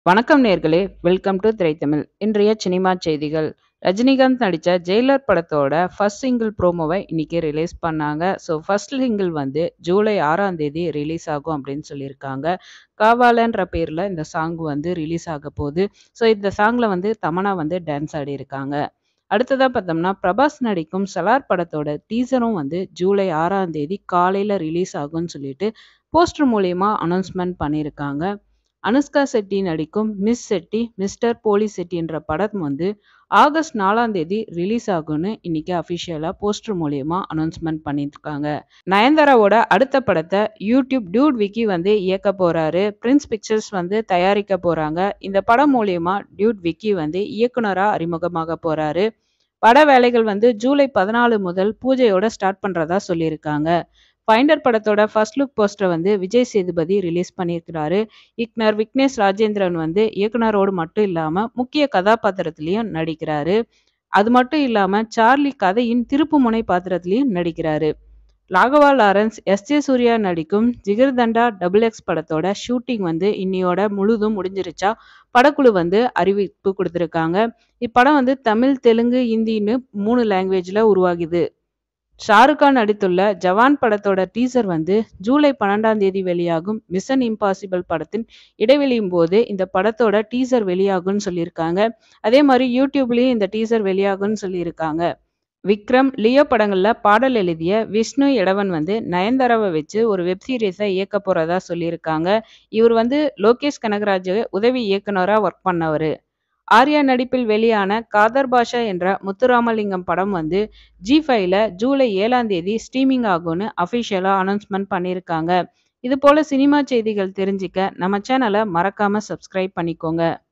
வணக்கம் நேர்களே welcome to திரைத்தமிழ் இன்றைய சினிமா செய்திகள் ரஜினிகாந்த் நடித்த ஜெயிலர் படத்தோட ஃபர்ஸ்ட் சிங்கிள் ப்ரோமோவை இன்னைக்கு ரிலீஸ் பண்ணாங்க ஸோ ஃபர்ஸ்ட் சிங்கிள் வந்து ஜூலை ஆறாம் தேதி ரிலீஸ் ஆகும் அப்படின்னு சொல்லியிருக்காங்க காவாலன்ற பேரில் இந்த சாங் வந்து ரிலீஸ் ஆக போகுது ஸோ இந்த சாங்கில் வந்து தமனா வந்து டான்ஸ் ஆடி இருக்காங்க அடுத்ததாக பார்த்தோம்னா பிரபாஸ் நடிக்கும் சலார் படத்தோட டீசரும் வந்து ஜூலை ஆறாம் தேதி காலையில் ரிலீஸ் ஆகும்னு சொல்லிட்டு போஸ்டர் மூலியமா அனௌன்ஸ்மெண்ட் பண்ணியிருக்காங்க அனுஷ்கா செட்டி நடிக்கும் மிஸ் செட்டி மிஸ்டர் போலீஸ் செட்டின்ற படம் வந்து ஆகஸ்ட் நாலாம் தேதி ரிலீஸ் ஆகும்னு இன்னைக்கு அஃபிஷியலாக போஸ்டர் மூலியமா அனௌன்ஸ்மெண்ட் பண்ணியிருக்காங்க நயன்தாராவோட அடுத்த படத்தை யூடியூப் டியூட் விக்கி வந்து இயக்க போறாரு பிரின்ஸ் பிக்சர்ஸ் வந்து தயாரிக்க போறாங்க இந்த படம் மூலியமா டியூட் விக்கி வந்து இயக்குனராக அறிமுகமாக போறாரு பட வேலைகள் வந்து ஜூலை பதினாலு முதல் பூஜையோட ஸ்டார்ட் பண்றதா சொல்லியிருக்காங்க ஃபைண்டர் படத்தோட ஃபர்ஸ்ட் லுக் போஸ்டர் வந்து விஜய் சேதுபதி ரிலீஸ் பண்ணியிருக்கிறாரு இயக்குனர் விக்னேஷ் ராஜேந்திரன் வந்து இயக்குனரோடு மட்டும் இல்லாம முக்கிய கதாபாத்திரத்திலையும் நடிக்கிறாரு அது மட்டும் இல்லாம சார்லி கதையின் திருப்புமுனை பாத்திரத்திலையும் நடிக்கிறாரு ராகவா லாரன்ஸ் எஸ் ஜே சூர்யா நடிக்கும் ஜிகர்தண்டா டபுள் எக்ஸ் படத்தோட ஷூட்டிங் வந்து இன்னியோட முழுதும் முடிஞ்சிருச்சா படக்குழு வந்து அறிவிப்பு கொடுத்துருக்காங்க இப்படம் வந்து தமிழ் தெலுங்கு ஹிந்தின்னு மூணு லாங்குவேஜில் உருவாகுது ஷாருக் கான் நடித்துள்ள ஜவான் படத்தோட டீசர் வந்து ஜூலை பன்னெண்டாம் தேதி வெளியாகும் மிஷன் இம்பாசிபிள் படத்தின் இடைவெளியும் போது இந்த படத்தோட டீசர் வெளியாகும்னு சொல்லியிருக்காங்க அதே மாதிரி யூடியூப்லேயும் இந்த டீசர் வெளியாகும்னு சொல்லியிருக்காங்க விக்ரம் லியோ படங்களில் பாடல் எழுதிய விஷ்ணு இடவன் வந்து நயன்தாராவை வச்சு ஒரு வெப் சீரிஸை இயக்க போகிறதா சொல்லியிருக்காங்க இவர் வந்து லோகேஷ் கனகராஜ் உதவி இயக்குனராக ஒர்க் பண்ணவர் ஆர்யா நடிப்பில் வெளியான காதர் பாஷா என்ற முத்துராமலிங்கம் படம் வந்து ஜி ஃபைவ்ல ஜூலை ஏழாம் தேதி ஸ்ட்ரீமிங் ஆகும்னு அஃபிஷியலாக அனௌன்ஸ்மெண்ட் பண்ணியிருக்காங்க இது போல சினிமா செய்திகள் தெரிஞ்சுக்க நம்ம சேனலை மறக்காம சப்ஸ்கிரைப் பண்ணிக்கோங்க